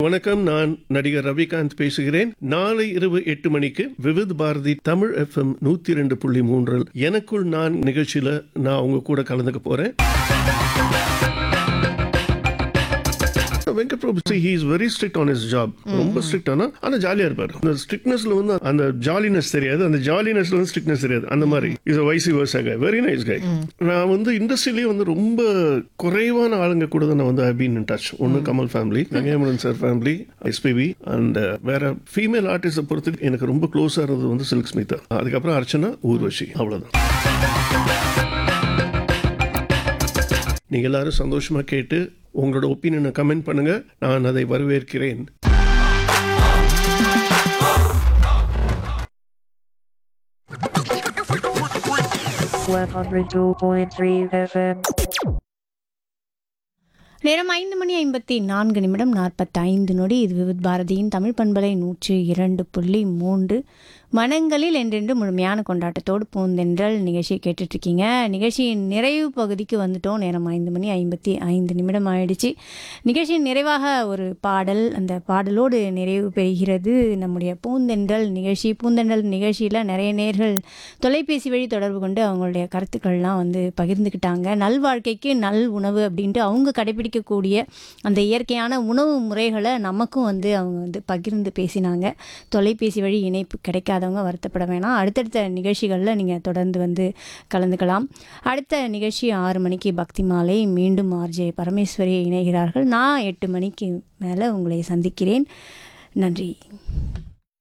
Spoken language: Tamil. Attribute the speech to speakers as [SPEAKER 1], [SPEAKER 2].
[SPEAKER 1] வணக்கம் நான் நடிகர் ரவிகாந்த் பேசுகிறேன் நாளை இரவு எட்டு மணிக்கு விவித் பாரதி தமிழ் எஃப்எம் நூத்தி ரெண்டு புள்ளி மூன்றில் எனக்குள் நான் நிகழ்ச்சியில நான் உங்க கூட கலந்துக்க போறேன் Venkat Prabhu he is very strict on his job ரொம்ப ஸ்ட்ரிக்ட் ஆனா ஆனா ஜாலியா இருப்பாரு அந்த ஸ்ட்ரிக்ட்னஸ்ல வந்து அந்த ஜாலினஸ் தெரியாது அந்த ஜாலினஸ்ல வந்து ஸ்ட்ரிக்ட்னஸ் தெரியாது அந்த மாதிரி is vice versa guy very nice guy நான் வந்து இண்டஸ்ட்ரியிலேயே வந்து ரொம்ப குறைவான ஆளுங்க கூட தான் நான் வந்து ஐ பீன் இன் டச் ஒன்னு கமல் ஃபேமிலி கங்கையமுடன் சார் ஃபேமிலி எஸ்பிபி அண்ட் வேற ஃபீமேல் ஆர்டிஸ்ட பொறுத்து எனக்கு ரொம்ப க்ளோஸா இருந்தது வந்து சில்க் ஸ்மிதா அதுக்கப்புறம் அர்ச்சனா ஊர்வஷி அவ்வளவுதான் நீங்க எல்லாரும் சந்தோஷமா கேட்டு உங்களோட ஒப்பீனியனை கமெண்ட் பண்ணுங்க நான் அதை வரவேற்கிறேன்
[SPEAKER 2] 102.3 FM.
[SPEAKER 3] நேரம் ஐந்து மணி ஐம்பத்தி நான்கு நிமிடம் நாற்பத்தைந்து நொடி இது விவித் பாரதியின் தமிழ் பண்பலை நூற்றி இரண்டு புள்ளி மூன்று மனங்களில் என்றென்று முழுமையான கொண்டாட்டத்தோடு பூந்தென்றல் நிகழ்ச்சியை கேட்டுட்ருக்கீங்க நிகழ்ச்சியின் நிறைவு பகுதிக்கு வந்துட்டோம் நேரம் ஐந்து மணி ஐம்பத்தி ஐந்து நிமிடம் ஆயிடுச்சு நிகழ்ச்சியின் நிறைவாக ஒரு பாடல் அந்த பாடலோடு நிறைவு பெறுகிறது நம்முடைய பூந்தென்றல் நிகழ்ச்சி பூந்தென்றல் நிகழ்ச்சியில் நிறைய நேர்கள் தொலைபேசி வழி தொடர்பு கொண்டு அவங்களுடைய கருத்துக்கள்லாம் வந்து பகிர்ந்துக்கிட்டாங்க நல்வாழ்க்கைக்கு நல் உணவு அப்படின்ட்டு அவங்க கடைபிடிக்கக்கூடிய அந்த இயற்கையான உணவு முறைகளை நமக்கும் வந்து அவங்க வந்து பகிர்ந்து பேசினாங்க தொலைபேசி வழி இணைப்பு கிடைக்காதவங்க வருத்தப்பட வேணாம் அடுத்தடுத்த நிகழ்ச்சிகளில் நீங்கள் தொடர்ந்து வந்து கலந்துக்கலாம் அடுத்த நிகழ்ச்சி ஆறு மணிக்கு பக்தி மாலை மீண்டும் ஆர்ஜே பரமேஸ்வரி இணைகிறார்கள் நான் எட்டு மணிக்கு மேலே உங்களை சந்திக்கிறேன் நன்றி